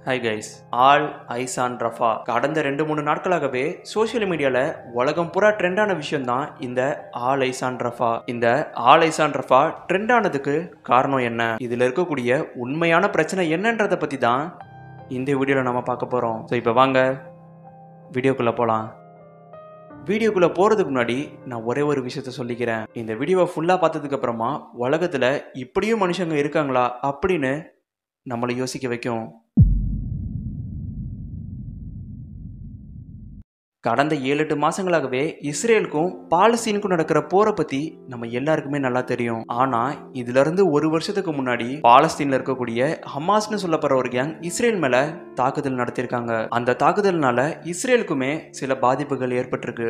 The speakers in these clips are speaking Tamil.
high guys all eyes on Rafah கடந்த ரெண்டு மூணு நாட்களாகவே சோஷியல் மீடியால உலகம் பூரா ட்ரெண்டான விஷயம் தான் இந்த ஆல் ஐசான் ரஃபா இந்த ஆல் ஐசான் ரஃபா ட்ரெண்ட் ஆனதுக்கு காரணம் என்ன இதுல இருக்கக்கூடிய உண்மையான பிரச்சனை என்னன்றதை பத்தி தான் இந்த வீடியோல நம்ம பார்க்க போறோம் ஸோ இப்போ வாங்க வீடியோக்குள்ள போலாம் வீடியோக்குள்ள போறதுக்கு முன்னாடி நான் ஒரே ஒரு விஷயத்த சொல்லிக்கிறேன் இந்த வீடியோவை ஃபுல்லா பார்த்ததுக்கு அப்புறமா உலகத்துல இப்படியும் மனுஷங்க இருக்காங்களா அப்படின்னு நம்மளை யோசிக்க வைக்கும் கடந்த ஏழு எட்டு மாசங்களாகவே இஸ்ரேலுக்கும் பாலஸ்தீனுக்கும் நடக்கிற போரை பத்தி நம்ம எல்லாருக்குமே நல்லா தெரியும் ஆனா இதுல இருந்து ஒரு வருஷத்துக்கு முன்னாடி பாலஸ்தீன்ல இருக்கக்கூடிய ஹமாஸ்னு சொல்லப்படுற ஒரு கேங் இஸ்ரேல் மேல தாக்குதல் நடத்தியிருக்காங்க அந்த தாக்குதல்னால இஸ்ரேலுக்குமே சில பாதிப்புகள் ஏற்பட்டிருக்கு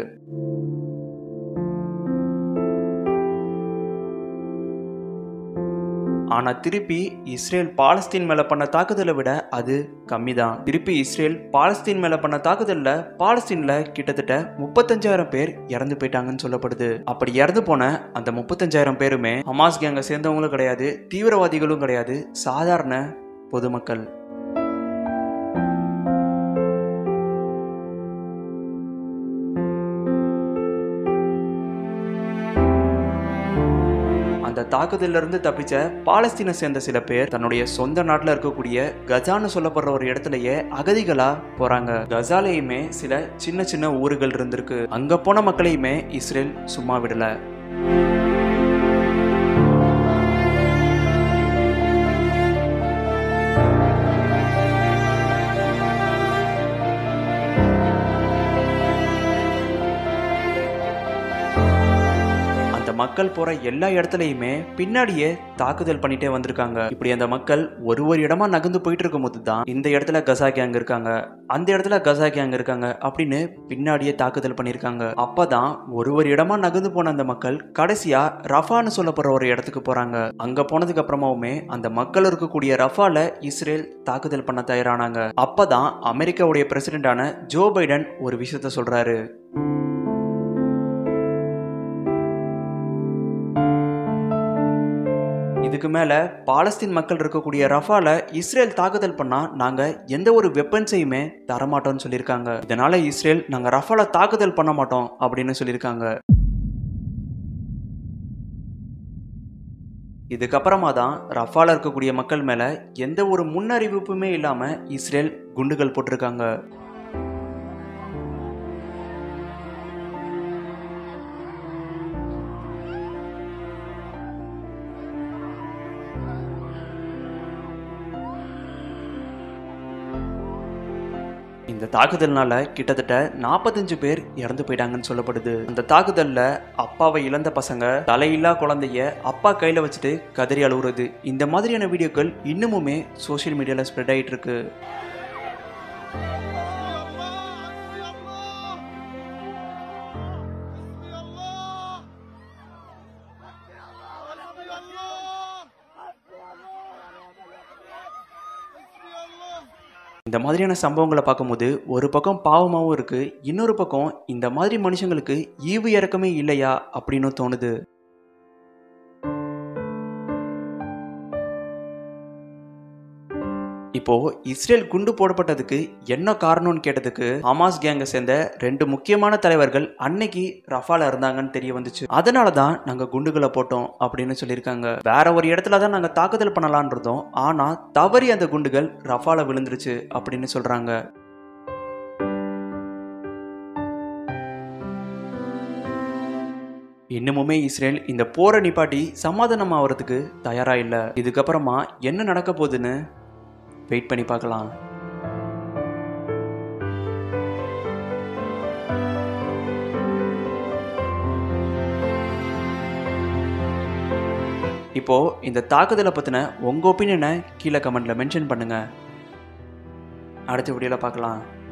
ஆனா திருப்பி இஸ்ரேல் பாலஸ்தீன் மேல பண்ண தாக்குதலை விட அது கம்மி தான் திருப்பி இஸ்ரேல் பாலஸ்தீன் மேல பண்ண தாக்குதல்ல பாலஸ்தீன்ல கிட்டத்தட்ட முப்பத்தஞ்சாயிரம் பேர் இறந்து போயிட்டாங்கன்னு சொல்லப்படுது அப்படி இறந்து போன அந்த முப்பத்தஞ்சாயிரம் பேருமே ஹமாஸ் கேங்க சேர்ந்தவங்களும் கிடையாது தீவிரவாதிகளும் கிடையாது சாதாரண பொதுமக்கள் அந்த தாக்குதல்ல இருந்து தப்பிச்ச பாலஸ்தீனை சேர்ந்த சில பேர் தன்னுடைய சொந்த நாட்டில் இருக்கக்கூடிய கஜான்னு சொல்லப்படுற ஒரு இடத்துலயே அகதிகளா போறாங்க கஜாலையுமே சில சின்ன சின்ன ஊர்கள் இருந்திருக்கு அங்க போன மக்களையுமே இஸ்ரேல் சும்மா விடல அந்த மக்கள் போற எல்லா இடத்துலயுமே பின்னாடியே தாக்குதல் பண்ணிட்டே வந்திருக்காங்க இப்படி அந்த மக்கள் ஒரு ஒரு இடமா நகர்ந்து போயிட்டு இருக்கும் போது தான் இந்த இடத்துல கசா கேங் இருக்காங்க அந்த இடத்துல கசா கேங் இருக்காங்க அப்படின்னு பின்னாடியே தாக்குதல் பண்ணியிருக்காங்க அப்பதான் ஒரு ஒரு இடமா நகர்ந்து போன அந்த மக்கள் கடைசியா ரஃபான்னு சொல்லப்படுற ஒரு இடத்துக்கு போறாங்க அங்க போனதுக்கு அப்புறமாவுமே அந்த மக்கள் இருக்கக்கூடிய ரஃபால இஸ்ரேல் தாக்குதல் பண்ண தயாரானாங்க அப்பதான் அமெரிக்காவுடைய பிரசிடென்டான ஜோ பைடன் ஒரு விஷயத்த சொல்றாரு இதுக்கு மேல பாலஸ்தீன் மக்கள் இருக்கக்கூடிய ரஃபால இஸ்ரேல் தாக்குதல் பண்ணா நாங்க எந்த ஒரு வெப்பன்ஸையுமே தரமாட்டோம்னு சொல்லியிருக்காங்க இதனால இஸ்ரேல் நாங்க ரஃபால தாக்குதல் பண்ண மாட்டோம் அப்படின்னு சொல்லியிருக்காங்க இதுக்கப்புறமா தான் ரஃபால இருக்கக்கூடிய மக்கள் மேல எந்த ஒரு முன்னறிவிப்புமே இல்லாம இஸ்ரேல் குண்டுகள் போட்டிருக்காங்க இந்த தாக்குதல்னால கிட்டத்தட்ட நாற்பத்தஞ்சு பேர் இறந்து போயிட்டாங்கன்னு சொல்லப்படுது அந்த தாக்குதல்ல அப்பாவை இழந்த பசங்க தலையில்லா குழந்தைய அப்பா கையில வச்சுட்டு கதறி அழுகுறது இந்த மாதிரியான வீடியோக்கள் இன்னமுமே சோஷியல் மீடியால ஸ்ப்ரெட் ஆயிட்டு இருக்கு இந்த மாதிரியான சம்பவங்களை பார்க்கும்போது ஒரு பக்கம் பாவமாகவும் இருக்கு இன்னொரு பக்கம் இந்த மாதிரி மனுஷங்களுக்கு ஈவு இறக்கமே இல்லையா அப்படின்னு தோணுது இப்போ இஸ்ரேல் குண்டு போடப்பட்டதுக்கு என்ன காரணம்னு கேட்டதுக்கு ஹமாஸ் கேங்கை சேர்ந்த ரெண்டு முக்கியமான தலைவர்கள் அன்னைக்கு ரஃபால இருந்தாங்கன்னு தெரிய வந்துச்சு அதனால தான் நாங்க குண்டுகளை போட்டோம் அப்படின்னு சொல்லியிருக்காங்க வேற ஒரு இடத்துல தான் நாங்க தாக்குதல் பண்ணலான் இருந்தோம் ஆனா தவறி அந்த குண்டுகள் ரஃபால விழுந்துருச்சு அப்படின்னு சொல்றாங்க இன்னமுமே இஸ்ரேல் இந்த போரை நிப்பாட்டி சமாதானம் ஆகிறதுக்கு தயாரா இல்லை இதுக்கப்புறமா என்ன நடக்க போகுதுன்னு வெயிட் பண்ணி பார்க்கலாம் இப்போ இந்த தாக்குதலை பத்தின உங்க ஒப்பீனியனை கீழே கமெண்ட்ல மென்ஷன் பண்ணுங்க அடுத்த வீடியோல பார்க்கலாம்